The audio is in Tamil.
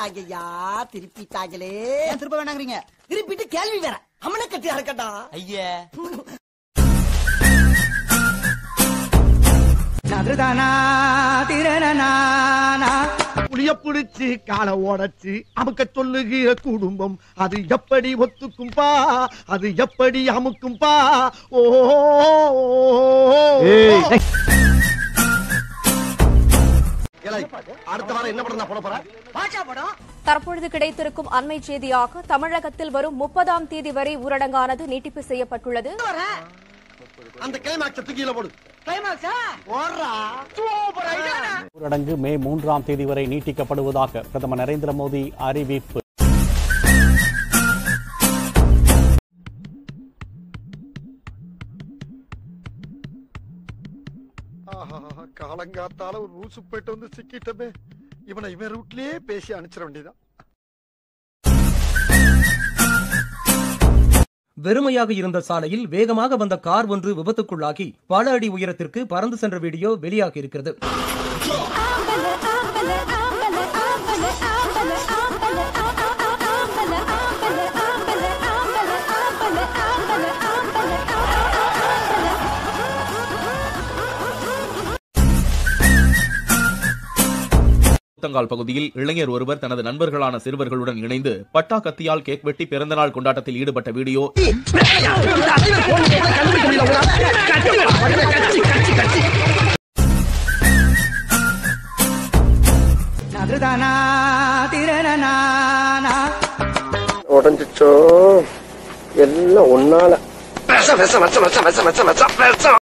திருப்பிட்டாங்கய்யா திருப்பிட்டாங்களே ஏன் திருப்ப வேணாங்கிறீங்க திருப்பிட்டு கேள்வி வேற அம்மனை கட்டி அறக்கட்டா ஐயா புளிய புடிச்சு காலை ஓடச்சு அமுக்க சொல்லுகிற குடும்பம் அது எப்படி ஒத்துக்கும்பா அது எப்படி அமுக்கும்பா ஓ அடுத்த வாரம் என்ன படம் போட போற பாஷா படம் தற்பொழுது கிடைத்திருக்கும் அண்மை செய்தியாக தமிழகத்தில் வரும் முப்பதாம் தேதி வரை ஊரடங்கானது நீட்டிப்பு செய்யப்பட்டுள்ளது அந்த கிளைமாக்ஸ தூக்கில போடு கிளைமாக்ஸா ஓடுறா சூப்பர் ஐடியா ஊரடங்கு மே மூன்றாம் தேதி வரை நீட்டிக்கப்படுவதாக பிரதமர் நரேந்திர மோடி அறிவிப்பு ஆஹா காலங்காத்தால ஒரு ரூசு போயிட்டு வந்து சிக்கிட்டமே இவனை இவன் ரூட்லயே பேசி அனுப்பிச்சிட வேண்டியதான் வெறுமையாக இருந்த சாலையில் வேகமாக வந்த கார் ஒன்று விபத்துக்குள்ளாகி பல அடி உயரத்திற்கு பறந்து சென்ற வீடியோ வெளியாகி இருக்கிறது ஊத்தங்கால் பகுதியில் இளைஞர் ஒருவர் தனது நண்பர்களான சிறுவர்களுடன் இணைந்து பட்டா கத்தியால் கேக் வெட்டி பிறந்தநாள் கொண்டாட்டத்தில் ஈடுபட்ட வீடியோ உடஞ்சிச்சோ எல்லாம் ஒன்னால விஷம் விஷம் விஷம் விஷம் விஷம் விஷம் விஷம் விஷம்